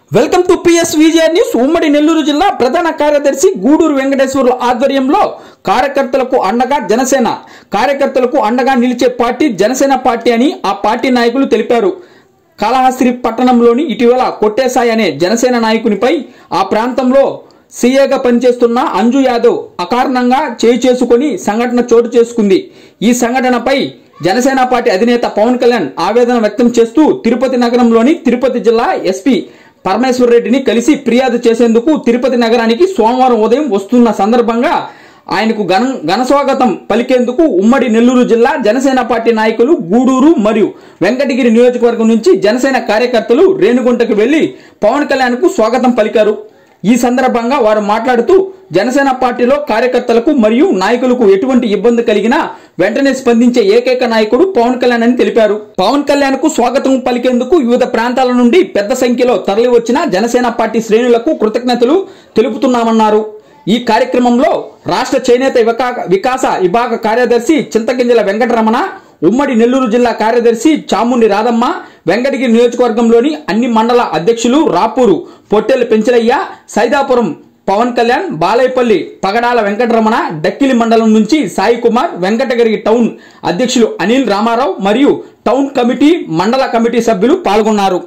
welcome to P S V G R news ఉమ్మడి నెల్లూరు జిల్లా ప్రధాన కార్యదర్శి గూడూరు వెంకటేశ్వర్ల ఆధ్వర్యంలో కార్యకర్తలకు అండగా జనసేన కార్యకర్తలకు అండగా నిలిచే పార్టీ జనసేన పార్టీ అని ఆ పార్టీ నాయకులు తెలిపారు కాళహస్త్రి పట్టణంలోని ఇటీవల కొట్టేసాయి అనే జనసేన నాయకునిపై ఆ ప్రాంతంలో సీఏగా పనిచేస్తున్న అంజు యాదవ్ అకారణంగా చేయి చేసుకుని సంఘటన చోటు చేసుకుంది ఈ సంఘటనపై జనసేన పార్టీ అధినేత పవన్ కళ్యాణ్ ఆవేదన వ్యక్తం చేస్తూ తిరుపతి నగరంలోని తిరుపతి జిల్లా ఎస్పీ పరమేశ్వర్ రెడ్డిని కలిసి ఫిర్యాదు చేసేందుకు తిరుపతి నగరానికి సోమవారం ఉదయం వస్తున్న సందర్భంగా ఆయనకు ఘన ఘన స్వాగతం పలికేందుకు ఉమ్మడి నెల్లూరు జిల్లా జనసేన పార్టీ నాయకులు గూడూరు మరియు వెంకటగిరి నియోజకవర్గం నుంచి జనసేన కార్యకర్తలు రేణుగుంటకు వెళ్లి పవన్ కళ్యాణ్ కు స్వాగతం పలికారు ఈ సందర్భంగా వారు మాట్లాడుతూ జనసేన పార్టీలో కార్యకర్తలకు మరియు నాయకులకు ఎటువంటి ఇబ్బంది కలిగినా వెంటనే స్పందించే ఏకైక నాయకుడు పవన్ కళ్యాణ్ అని తెలిపారు పవన్ కళ్యాణ్ కు స్వాగతం పలికేందుకు వివిధ ప్రాంతాల నుండి పెద్ద సంఖ్యలో తరలి వచ్చిన జనసేన పార్టీ శ్రేణులకు కృతజ్ఞతలు తెలుపుతున్నామన్నారు ఈ కార్యక్రమంలో రాష్ట్ర చేనేత వికా- వికాస విభాగ కార్యదర్శి చింతగింజల వెంకటరమణ ఉమ్మడి నెల్లూరు జిల్లా కార్యదర్శి చాముండి రాధమ్మ వెంకటగిరి నియోజకవర్గంలోని అన్ని మండల అధ్యక్షులు రాపూరు పొట్టెల పెంచలయ్య సైదాపురం పవన్ కళ్యాణ్ బాలైపల్లి పగడాల వెంకటరమణ డక్కిలి మండలం నుంచి సాయి కుమార్ వెంకటగిరి టౌన్ అధ్యక్షులు అనిల్ రామారావు మరియు టౌన్ కమిటీ మండల కమిటీ సభ్యులు పాల్గొన్నారు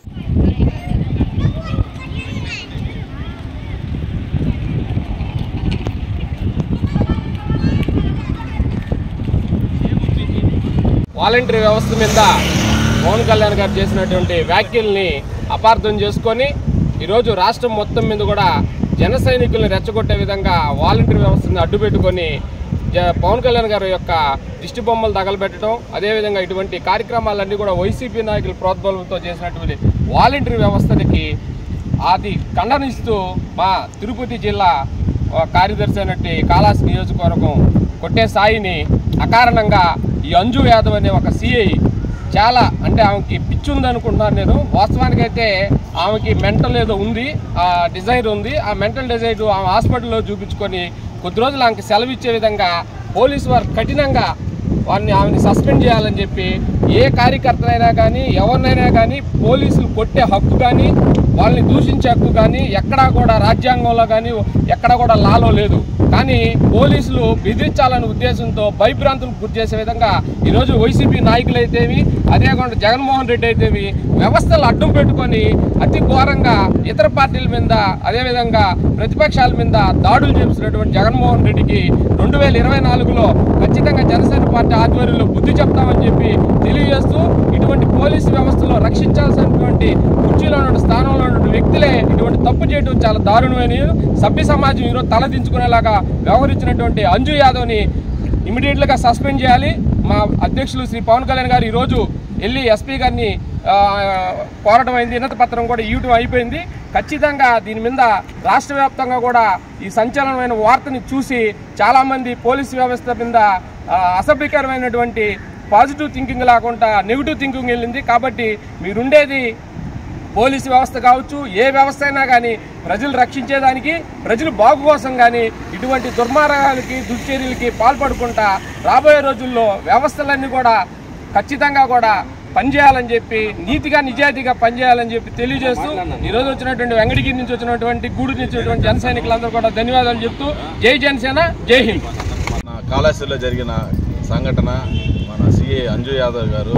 వాలంటరీ వ్యవస్థ మీద పవన్ కళ్యాణ్ గారు చేసినటువంటి వ్యాఖ్యల్ని అపార్థం చేసుకొని ఈరోజు రాష్ట్రం మొత్తం మీద కూడా జన సైనికుల్ని రెచ్చగొట్టే విధంగా వాలంటరీ వ్యవస్థని అడ్డుపెట్టుకొని జ- పవన్ కళ్యాణ్ గారి యొక్క దిష్టి బొమ్మలు తగలబెట్టడం అదేవిధంగా ఇటువంటి కార్యక్రమాలన్నీ కూడా వైసీపీ నాయకుల ప్రోద్బలంతో చేసినటువంటి వాలంటరీ వ్యవస్థకి అది ఖండనిస్తూ మా తిరుపతి జిల్లా ఆ, కార్యదర్శి అయినట్టు కాళాస్ నియోజకవర్గం కొట్టే సాయిని అకారణంగా ఈ అంజు యాదవ్ అనే ఒక సిఐ చాలా అంటే ఆమెకి పిచ్చి ఉంది అనుకుంటున్నాను నేను వాస్తవానికి అయితే ఆమెకి మెంటల్ ఏదో ఉంది ఆ డిజైర్ ఉంది ఆ మెంటల్ డిజైర్ ఆమె హాస్పిటల్లో చూపించుకొని కొద్ది రోజులు ఆమెకి సెలవు ఇచ్చే విధంగా పోలీసు వారు కఠినంగా వారిని ఆమెని సస్పెండ్ చేయాలని చెప్పి ఏ కార్యకర్తనైనా కానీ ఎవరినైనా కానీ పోలీసులు కొట్టే హక్కు కానీ వాళ్ళని దూషించే హక్కు కానీ ఎక్కడా కూడా రాజ్యాంగంలో కానీ ఎక్కడా కూడా లాలో లేదు కానీ పోలీసులు బెదిరించాలనే ఉద్దేశంతో భయభ్రాంతులకు గురి చేసే విధంగా ఈరోజు వైసీపీ నాయకులైతేవి అదే కాకుండా జగన్మోహన్ రెడ్డి అయితేవి వ్యవస్థలు అడ్డం పెట్టుకొని అతి ఘోరంగా ఇతర పార్టీల మీద అదేవిధంగా ప్రతిపక్షాల మీద దాడులు చేసినటువంటి జగన్మోహన్ రెడ్డికి రెండు వేల ఇరవై నాలుగులో ఖచ్చితంగా జనసేన పార్టీ ఆధ్వర్యంలో బుద్ధి చెప్తామని చెప్పి తెలియజేస్తూ ఇటువంటి పోలీసు వ్యవస్థలో రక్షించాల్సినటువంటి కుర్చీలో ఉన్న స్థానంలో ఉన్న వ్యక్తులే ఇటువంటి తప్పు చేయడం చాలా దారుణమైన సభ్య సమాజం ఈరోజు తలదించుకునేలాగా వ్యవహరించినటువంటి అంజు యాదవ్ని ఇమీడియట్గా సస్పెండ్ చేయాలి మా అధ్యక్షులు శ్రీ పవన్ కళ్యాణ్ గారు ఈరోజు వెళ్ళి ఎస్పీ గారిని ఆ, కోరడం అయింది వినతి పత్రం కూడా ఇవ్వటం అయిపోయింది ఖచ్చితంగా దీని మీద రాష్ట్ర వ్యాప్తంగా కూడా ఈ సంచలనమైన వార్తని చూసి చాలామంది పోలీసు వ్యవస్థ మీద ఆ, అసభ్యకరమైనటువంటి పాజిటివ్ థింకింగ్ లేకుండా నెగిటివ్ థింకింగ్ వెళ్ళింది కాబట్టి మీరుండేది పోలీసు వ్యవస్థ కావచ్చు ఏ వ్యవస్థ అయినా కానీ ప్రజలు రక్షించేదానికి ప్రజలు బాగు కోసం కానీ ఇటువంటి దుర్మార్గాలకి దుశ్చర్యలకి పాల్పడుకుంటా రాబోయే రోజుల్లో వ్యవస్థలన్నీ కూడా ఖచ్చితంగా కూడా పనిచేయాలని చెప్పి నీతిగా నిజాయితీగా పనిచేయాలని చెప్పి తెలియజేస్తూ ఈ రోజు వచ్చినటువంటి వెంకటగిరి నుంచి వచ్చినటువంటి గూడూరు నుంచి వచ్చినటువంటి జన సైనికులందరూ కూడా ధన్యవాదాలు చెప్తూ జై జనసేన జై హింద్ మన కాళేశ్వరిలో జరిగిన సంఘటన మన సిఏ అంజు యాదవ్ గారు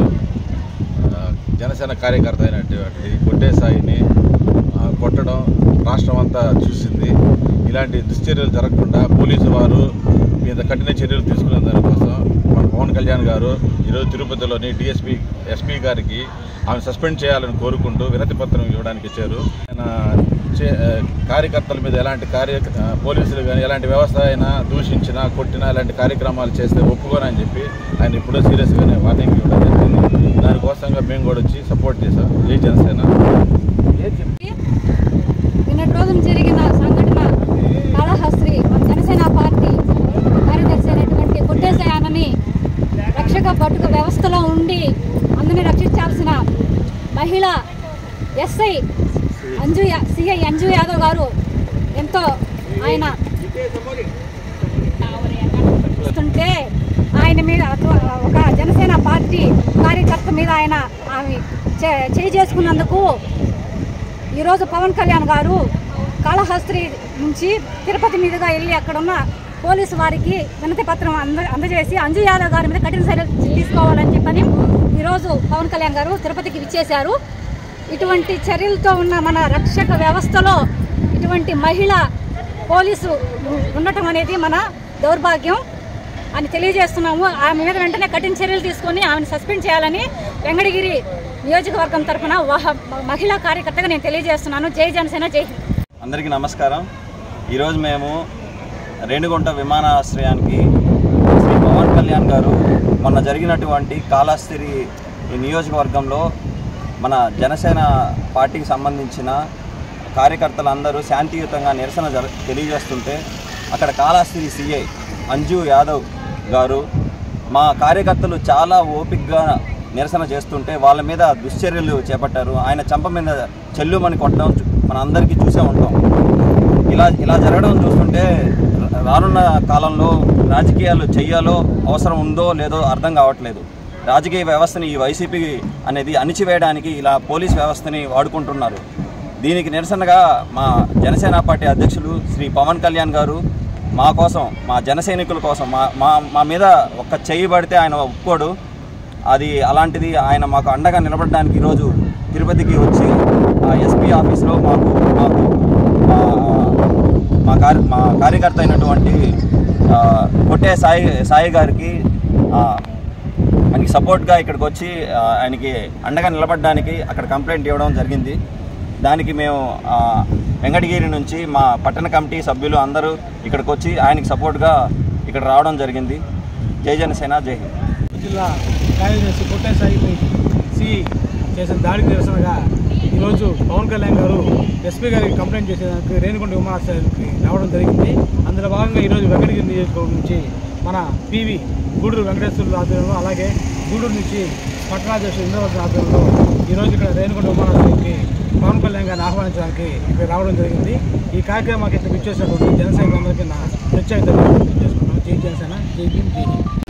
ఆ, జనసేన కార్యకర్త అయినటువంటి కొట్టేసాయిని ఆ, కొట్టడం రాష్ట్రం అంతా చూసింది ఇలాంటి దుశ్చర్యలు జరగకుండా పోలీసు వారు మీద కఠిన చర్యలు తీసుకునే దానికోసం మన పవన్ కళ్యాణ్ గారు ఈరోజు తిరుపతిలోని డిఎస్పీ ఎస్పీ గారికి ఆమె సస్పెండ్ చేయాలని కోరుకుంటూ వినతి పత్రం ఇవ్వడానికి ఇచ్చారు ఆయన చే- ఆ, కార్యకర్తల మీద ఎలాంటి కార్య ఆ, పోలీసులు కానీ ఎలాంటి వ్యవస్థ అయినా దూషించినా కొట్టినా ఇలాంటి కార్యక్రమాలు చేస్తే ఒప్పుకోనని చెప్పి ఆయన ఇప్పుడు సీరియస్గానే వార్నింగ్ ఇవ్వడం జరిగింది దానికోసంగా మేము కూడా వచ్చి సపోర్ట్ చేశాం జై జనసేన నిన్నటి రోజున జరిగిన సంఘటన కాళహస్త్రి మన జనసేన పార్టీ కార్యదర్శి అయినటువంటి కొట్టేశాయనని రక్షక పట్టుక వ్యవస్థలో ఉండి అందరినీ రక్షించాల్సిన మహిళ ఎస్ఐ అంజు యా- సిఐ అంజు యాదవ్ గారు ఎంతో ఆయన ఇస్తుంటే ఆయన మీద ఒక జనసేన పార్టీ కార్యకర్త మీద ఆయన ఆమె చే- చేయి చేసుకున్నందుకు ఈరోజు పవన్ కళ్యాణ్ గారు కాళహస్త్రి నుంచి తిరుపతి మీదుగా వెళ్ళి అక్కడున్న పోలీసు వారికి వినతి పత్రం అంద అందజేసి అంజు యాదవ్ గారి మీద కఠిన చర్యలు తీసుకోవాలని చెప్పని ఈరోజు పవన్ కళ్యాణ్ గారు తిరుపతికి విచ్చేశారు ఇటువంటి చర్యలతో ఉన్న మన రక్షక వ్యవస్థలో ఇటువంటి మహిళ పోలీసు ఉండటం అనేది మన దౌర్భాగ్యం అని తెలియజేస్తున్నాము ఆమె మీద వెంటనే కఠిన చర్యలు తీసుకొని ఆమెను సస్పెండ్ చేయాలని వెంకటగిరి నియోజకవర్గం తరఫున వహ- మహిళా కార్యకర్తగా నేను తెలియజేస్తున్నాను జై జనసేన జై హింద్ అందరికీ నమస్కారం ఈరోజు మేము రేణిగుంట విమానాశ్రయానికి శ్రీ పవన్ కళ్యాణ్ గారు మొన్న జరిగినటువంటి కాళహస్తిరి ఈ నియోజకవర్గంలో మన జనసేన పార్టీకి సంబంధించిన కార్యకర్తలందరూ శాంతియుతంగా నిరసన జర తెలియజేస్తుంటే అక్కడ కాళహస్తిరి సిఐ అంజు యాదవ్ గారు మా కార్యకర్తలు చాలా ఓపికగా నిరసన చేస్తుంటే వాళ్ళ మీద దుశ్చర్యలు చేపట్టారు ఆయన చంప మీద చెల్లుమని కొట్టడం చూ- మన అందరికీ చూసే ఉంటాం ఇలా ఇలా జరగడం చూస్తుంటే రా- రానున్న కాలంలో రాజకీయాలు చెయ్యాలో అవసరం ఉందో లేదో అర్థం కావట్లేదు రాజకీయ వ్యవస్థని ఈ వైసీపీ అనేది అణిచివేయడానికి ఇలా పోలీస్ వ్యవస్థని వాడుకుంటున్నారు దీనికి నిరసనగా మా జనసేన పార్టీ అధ్యక్షులు శ్రీ పవన్ కళ్యాణ్ గారు మా కోసం మా జన సైనికుల కోసం మా మా మా మీద ఒక్క చెయ్యి పడితే ఆయన ఒప్పుకోడు అది అలాంటిది ఆయన మాకు అండగా నిలబడడానికి ఈరోజు తిరుపతికి వచ్చి ఆ ఎస్పీ ఆఫీస్లో మాకు మాకు మా మా కార్య మా కార్యకర్త అయినటువంటి ఆ, కొట్టే సాయి సాయి గారికి ఆ, ఆయనకి సపోర్ట్గా ఇక్కడికి వచ్చి ఆ, ఆయనకి అండగా నిలబడడానికి అక్కడ కంప్లైంట్ ఇవ్వడం జరిగింది దానికి మేము ఆ, వెంకటగిరి నుంచి మా పట్టణ కమిటీ సభ్యులు అందరూ ఇక్కడికి వచ్చి ఆయనకి సపోర్ట్గా ఇక్కడ రావడం జరిగింది జై జనసేన జై హింద్ జిల్లా కార్యదర్శి కొట్టే సాయిపై సి చేసిన దాడికి నిరసనగా ఈరోజు పవన్ కళ్యాణ్ గారు ఎస్పీ గారికి కంప్లైంట్ చేసేదానికి రేణిగుంట విమానాశ్రయానికి రావడం జరిగింది అందులో భాగంగా ఈరోజు వెంకటగిరి నియోజకవర్గం నుంచి మన పివి గూడూరు వెంకటేశ్వరుల ఆధ్వర్యంలో అలాగే గూడూరు నుంచి పట్టణాధ్యక్షుడు ఇంద్రవర్ధన్ ఆధ్వర్యంలో ఈరోజు ఇక్కడ రేణిగుంట విమానాశ్రయానికి పవన్ కళ్యాణ్ గారిని ఆహ్వానించడానికి ఇక్కడ రావడం జరిగింది ఈ కార్యక్రమానికి ఇక్కడ ఇచ్చేసినటువంటి జనసైనికులందరికీ నా ప్రత్యేక ధన్యవాదాలు తెలియజేసుకున్నాను జై జనసేన జై భీమ్ జై హింద్